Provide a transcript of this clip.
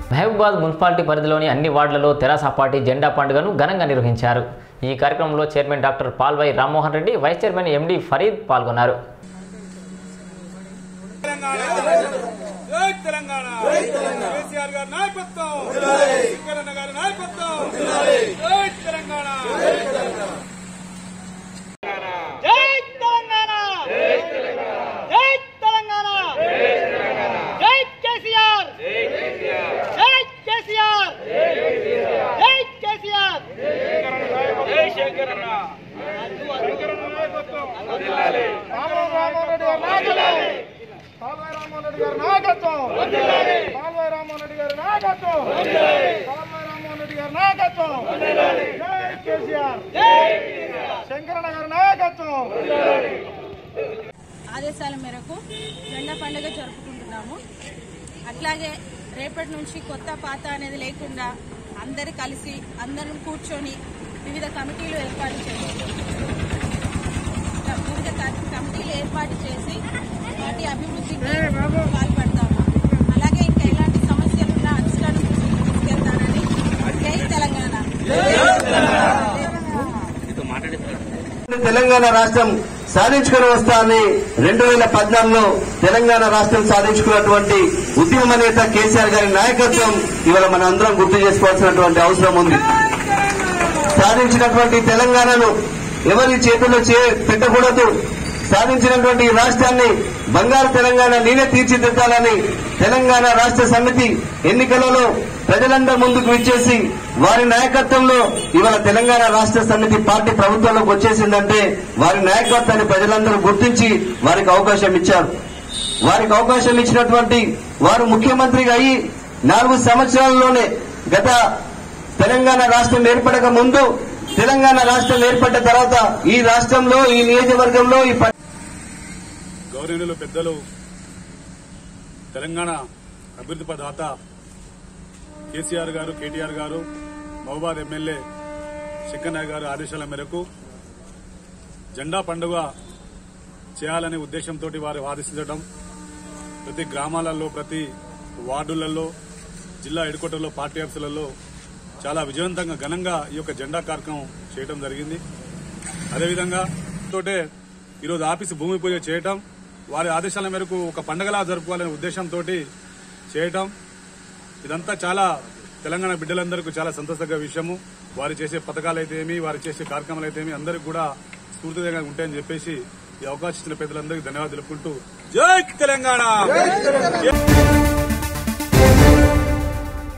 Mahabubabad municipality పరిధిలోని అన్ని వార్డులలో తెరాస పార్టీ జెండా పండుగను ఘనంగా నిర్వహించారు ఈ కార్యక్రమంలో chairman doctor Palvai Rammohan Reddy vice chairman MD Farid పాల్గొన్నారు జై తెలంగాణ కేసీఆర్ గారి నాయకత్వం వెంకయ్య గారి నాయకత్వం జై తెలంగాణ జై తెలంగాణ జై తెలంగాణ జై కేసీఆర్ జై కేసీఆర్ జై కేసీఆర్ జై శంకరన్న శంకరన్న నాయకత్వం పాల్వాయి రామోహన్ రెడ్డి గారి నాయకత్వం పాల్వాయి రామోహన్ రెడ్డి గారి నాయకత్వం పాల్వాయి రామోహన్ రెడ్డి గారి నాయకత్వం పాల్వాయి రామోహన్ రెడ్డి గారి నాయకత్వం జై కేసీఆర్ శంకరన్న గారి నాయకత్వం ఆదేశాల మేరకు జెండా పండుగ జరుపుకుంటున్నాము అట్లాగే రేపటి నుంచి కొత్త పాత అనేది లేకుండా అందరు కలిసి అందరం కూర్చొని వివిధ కమిటీలు ఏర్పాటు చేసి వివిధ క- కమిటీలు ఏర్పాటు చేసి వాటి అభివృద్ధికి పాల్పడతాము అలాగే ఇంకా ఎలాంటి సమస్యలున్నా అధిష్టానం దృష్టికి తీసుకెళ్తానని జై తెలంగాణ తెలంగాణ రాష్ట్రం సాధించుకుని వస్తానని రెండు వేల పద్నాలుగులో తెలంగాణ రాష్ట్రం సాధించుకున్నటువంటి ఉద్యమ నేత కేసీఆర్ గారి నాయకత్వం ఇవాళ మన అందరం గుర్తు చేసుకోవాల్సినటువంటి అవసరం ఉంది సాధించినటువంటి తెలంగాణను ఎవరి చేతుల్లో చే పెట్టకూడదు సాధించినటువంటి ఈ రాష్ట్రాన్ని బంగారు తెలంగాణ నేనే తీర్చిదిద్దాలని తెలంగాణ రాష్ట్ర సమితి ఎన్నికలలో ప్రజలందరూ ముందుకు విచ్చేసి వారి నాయకత్వంలో ఇవాళ తెలంగాణ రాష్ట్ర సమితి పార్టీ ప్రభుత్వంలోకి వచ్చేసిందంటే వారి నాయకత్వాన్ని ప్రజలందరూ గుర్తించి వారికి అవకాశం ఇచ్చారు వారికి అవకాశం ఇచ్చినటువంటి వారు ముఖ్యమంత్రిగా అయ్యి నాలుగు సంవత్సరాల్లోనే గత తెలంగాణ రాష్ట్రం ఏర్పడక ముందు తెలంగాణ రాష్ట్రం ఏర్పడ్డ తర్వాత ఈ రాష్ట్రంలో ఈ నియోజకవర్గంలో ఈ ప- గౌరవనీయులు పెద్దలు తెలంగాణ అభివృద్ధి ప్రదాత కేసీఆర్ గారు కేటీఆర్ గారు మహబాద్ ఎమ్మెల్యే శంకర్నాయ్ గారు ఆదేశాల మేరకు జెండా పండుగ చేయాలనే ఉద్దేశంతో వారు వాదించడం ప్రతి గ్రామాలలో ప్రతి వార్డులలో జిల్లా హెడ్క్వార్టర్లో పార్టీ ఆఫీసులలో చాలా విజయవంతంగా ఘనంగా ఈ యొక్క జెండా కార్యక్రమం చేయడం జరిగింది అదేవిధంగా తోటే ఈరోజు ఆఫీసు భూమి పూజ చేయటం వారి ఆదేశాల మేరకు ఒక పండగలా జరుపుకోవాలనే ఉద్దేశంతో చేయటం ఇదంతా చాలా తెలంగాణ బిడ్డలందరికీ చాలా సంతోషంగా విషయము వారు చేసే పథకాలు అయితే ఏమి వారు చేసే కార్యక్రమాలు అయితే ఏమి అందరికి కూడా స్ఫూర్తిదాయంగా ఉంటాయని చెప్పేసి ఈ అవకాశం ఇచ్చిన పెద్దలందరికీ ధన్యవాదాలు తెలుపుకుంటూ జై తెలంగాణ